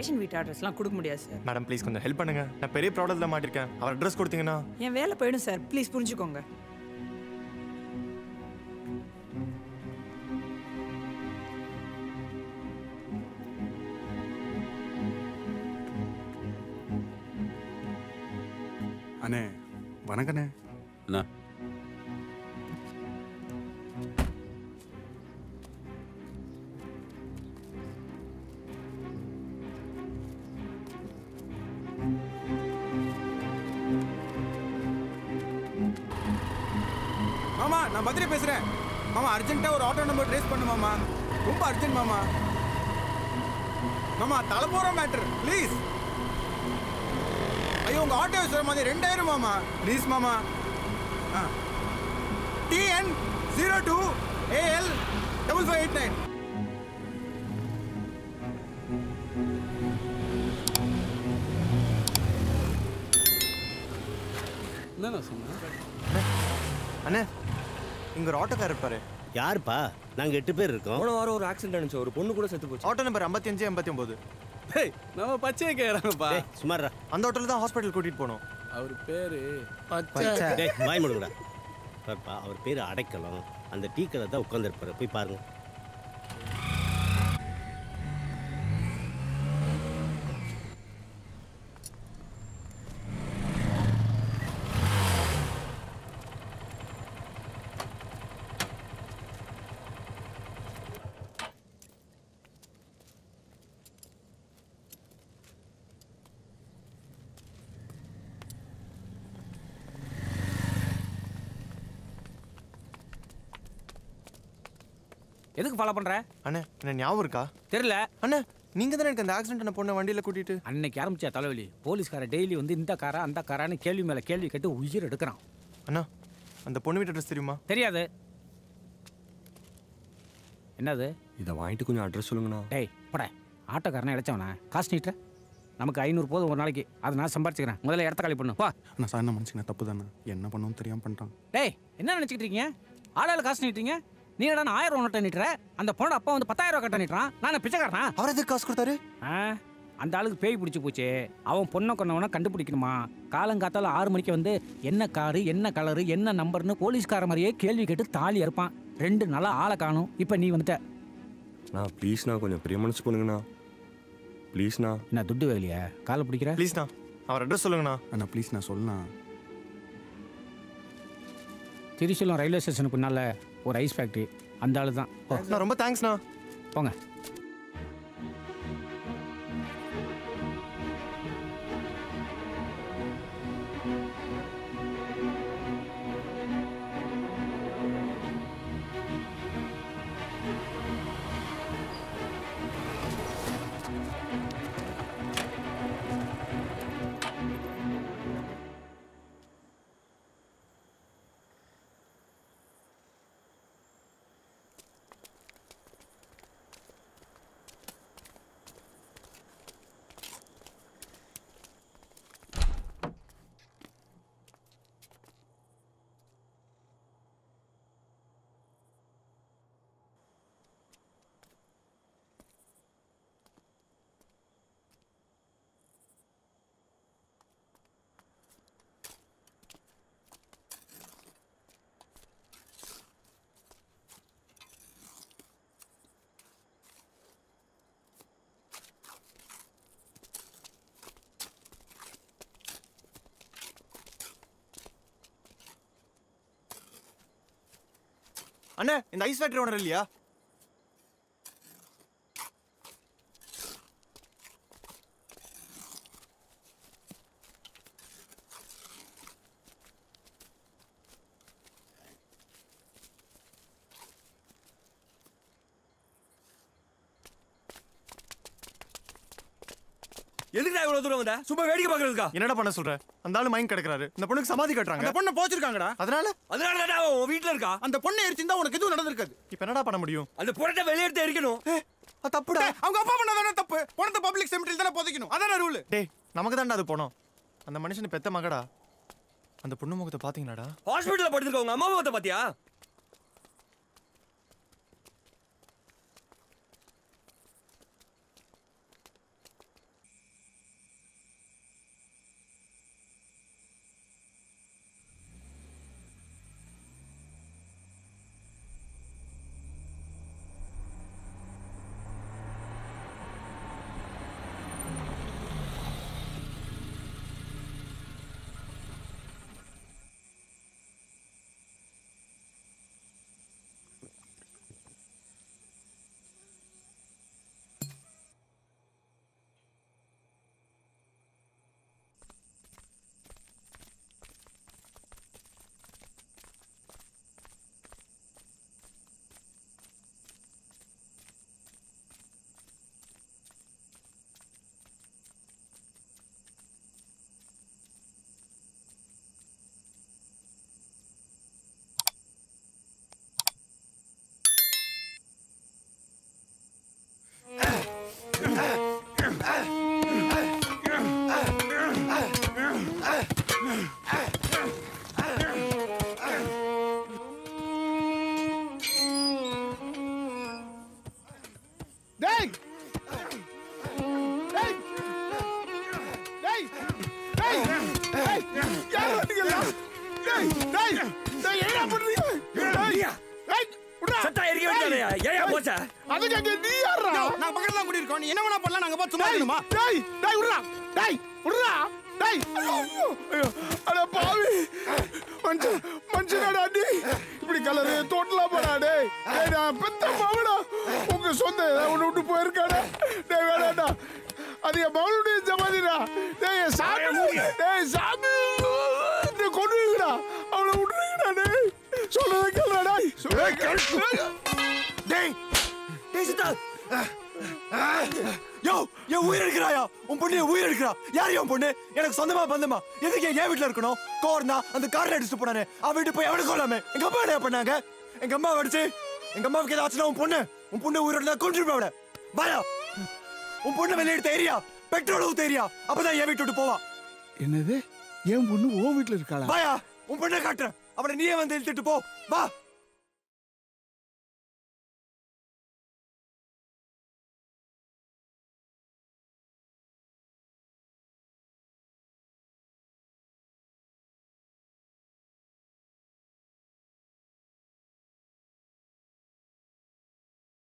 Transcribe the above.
patient வீட்டு அட்ரஸ்லாம் கொடுக்க முடியாது சார் மேடம் ப்ளீஸ் கொஞ்சம் ஹெல்ப் பண்ணுங்க நான் பெரிய ப்ராப்ளத்தில் மாட்டிருக்கேன் அவர் அட்ரஸ் கொடுத்தீங்கன்னா என் வேலை போயிடும் சார் ப்ளீஸ் புரிஞ்சுக்கோங்க அண்ணே வணக்கண்ணே என்ன மாமா நான் பத்ரி பேசுறேன் மாமா அர்ஜென்ட்டா ஒரு ஆட்டோ நம்பர் ட்ரேஸ் பண்ணு மாமா ரொம்ப அர்ஜென்ட் மாமா மாமா தலை போற மேட்டர் ப்ளீஸ் ஐயோ உங்க ஆட்டோ சொல்ற மாதிரி ரெண்டாயிரம் மாமா ப்ளீஸ் மாமா TN zero two AL double five eight nine என்னண்ணா சொன்னேன் அண்ணே இங்க ஒரு ஆட்டோக்கார் இருப்பாரு யாருப்பா நாங்க எட்டு பேர் இருக்கோம் போன வாரம் ஒரு ஆக்சிடென்ட் ஆனிச்சு ஒரு பொண்ணு கூட செத்து போச்சு ஆட்டோ நம்பர் ஐம்பத்தஞ்சு எண்பத்தி ஒன்பது டேய் நம்ம பச்சையை கேட்குறாங்கப்பா டேய் சுமாரா அந்த ஆட்டோல தான் ஹாஸ்பிட்டல் கூட்டிட்டு போனோம் அவர் பேரு டேய் வாய் முடுங்கடா பாருப்பா அவர் பேர் அடைக்கலம் அந்த டீ கடை தான் உட்காந்துருப்பாரு போய் பாருங்க எதுக்கு ஃபாலோ பண்ற அண்ணே என்ன ஞாபகம் இருக்கா தெரியல அண்ணே நீங்க தானே எனக்கு அந்த ஆக்சிடென்ட் பண்ண பொண்ணை வண்டியில கூட்டிட்டு அன்னைக்கு ஆரம்பிச்ச தலைவலி போலீஸ்கார டெய்லி வந்து இந்த காரா அந்த காரான்னு கேள்வி மேல கேள்வி கேட்டு உயிர் எடுக்கிறான் அண்ணா அந்த பொண்ணு வீட்டு அட்ரஸ் தெரியுமா தெரியாது என்னது இதை வாங்கிட்டு கொஞ்சம் அட்ரஸ் சொல்லுங்கண்ணா டேய் பட ஆட்டோக்காரனை இடைச்சவனா காசு நீட்டுற நமக்கு ஐநூறு போதும் ஒரு நாளைக்கு அதை நான் சம்பாரிச்சுக்கிறேன் முதல்ல இடத்த காலி பண்ணு வா அண்ணா சார் என்ன மனுஷங்க தப்பு தானே என்ன பண்ணுவோம் தெரியாம பண்ணிட்டான் டேய் என்ன நினைச்சிட்டு இருக்கீங்க ஆளால காசு நீட்டுறீங்க நீ என்னடா ஆயிரம் ரூபா நோட்டை நீட்டுற அந்த பொண்ணோட அப்பா வந்து பத்தாயிரம் ரூபா கட்ட நீட்டுறான் நான் பிச்சைக்காரனா அவர் எதுக்கு காசு கொடுத்தாரு ஆ அந்த ஆளுக்கு பேய் பிடிச்சி போச்சு அவன் பொண்ணை கொண்டவனை கண்டுபிடிக்கணுமா காலங்காத்தால ஆறு மணிக்கு வந்து என்ன காரு என்ன கலரு என்ன நம்பர்னு போலீஸ்கார மாதிரியே கேள்வி கேட்டு தாலி அறுப்பான் ரெண்டு நாளா ஆளை காணும் இப்போ நீ வந்துட்ட அண்ணா ப்ளீஸ்ண்ணா கொஞ்சம் பெரிய மனசு பண்ணுங்கண்ணா ப்ளீஸ்ண்ணா என்ன துட்டு வேலையா காலை பிடிக்கிற ப்ளீஸ்ண்ணா அவர் அட்ரஸ் சொல்லுங்கண்ணா அண்ணா ப்ளீஸ் நான் சொல்லலாம் திரிசூலம் ரயில்வே ஸ்டேஷனுக்கு பின்னால ஒரு ஐஸ் ஃபேக்ட்ரி அந்த ஆளு தான் போ, நான் ரொம்ப தேங்க்ஸ்ண்ணா போங்க அண்ணே இந்த ஐஸ் ஃபேக்டரி ஓனர் இல்லையா எதுக்குடா இவ்வளவு தூரம் வந்த சும்மா வேடிக்கை பார்க்கறதுக்கா என்னடா பண்ண சொல்ற அந்த ஆளு மைண்ட் கிடக்குறாரு இந்த பொண்ணுக்கு சமாதி கட்டுறாங்க அந்த பொண்ணை போச்சிருக்காங்கடா அதனால அதனால தானே அவன் உன் வீட்டுல இருக்கா அந்த பொண்ணை எரிச்சிருந்தா உனக்கு எதுவும் நடந்திருக்காது இப்ப என்னடா பண்ண முடியும் அந்த புறத்தை வெளியெடுத்து எரிக்கணும் அது தப்புடா டேய், அவங்க அப்பா பண்ணதானே தப்பு பணத்தை பப்ளிக் செமிட்டில் தானே புதைக்கணும் அதானே ரூல் டேய் நமக்கு தான்டா அது போனோம் அந்த மனுஷன் பெத்த மகடா அந்த பொண்ணு முகத்தை பாத்தீங்களாடா ஹாஸ்பிட்டல்ல படுத்துருக்க உங்க அம்மா முகத்தை பாத்தியா பார்த்தா எரிக்க வேண்டியதானயா ஏன் போச்சா அதுக்கு அங்க நீ யாரா நாங்க பக்கத்துல தான் குடியிருக்கோம் நீ என்ன வேணா பண்ணலாம் நாங்க பார்த்து சும்மா டேய் இருக்கணுமா டேய் டேய் விடுறா டேய் விடுறா டேய் ஐயோ ஐயோ அட பாவி மனுஷன் மனுஷனாடா நீ இப்படி கலரு தோட்டலாம் போடா டேய் டேய் நான் பெத்த மாவடா உங்க சொந்த உன்னை விட்டு போயிருக்காடா டேய் வேணாடா அது என் மகளுடைய ஜமாதிடா டேய் என் சாமி டேய் சாமி நீ கொண்டு வைங்கடா அவளை விட்டுருங்கடா டேய் சொல்லதை கேளுடா டேய் சொல்ல கேளு டேய் டேய் சித்தா யோ என் உயிர் எடுக்கிறாயா உன் பொண்ணு என் உயிர் எடுக்கிறா யார் என் பொண்ணு எனக்கு சொந்தமா பந்தமா எதுக்கு என் வீட்டுல இருக்கணும் கோர்னா அந்த கார்ல அடிச்சுட்டு போனானே அவன் வீட்டு போய் எவனுக்கு கொள்ளாம எங்க அம்மா என்ன பண்ணாங்க எங்க அம்மா அடிச்சு எங்க அம்மாவுக்கு ஏதாச்சும் உன் பொண்ணு உன் பொண்ணு உயிரோட தான் கொண்டு அவட வாயா உன் பொண்ணு வெளியே எடுத்த ஏரியா பெட்ரோல் ஊத்த ஏரியா அப்பதான் என் வீட்டு விட்டு போவா என்னது என் பொண்ணு ஓ வீட்டுல இருக்காளா வாயா உன் பொண்ணை காட்டுறேன் அவனை நீயே வந்து இழுத்துட்டு போ வா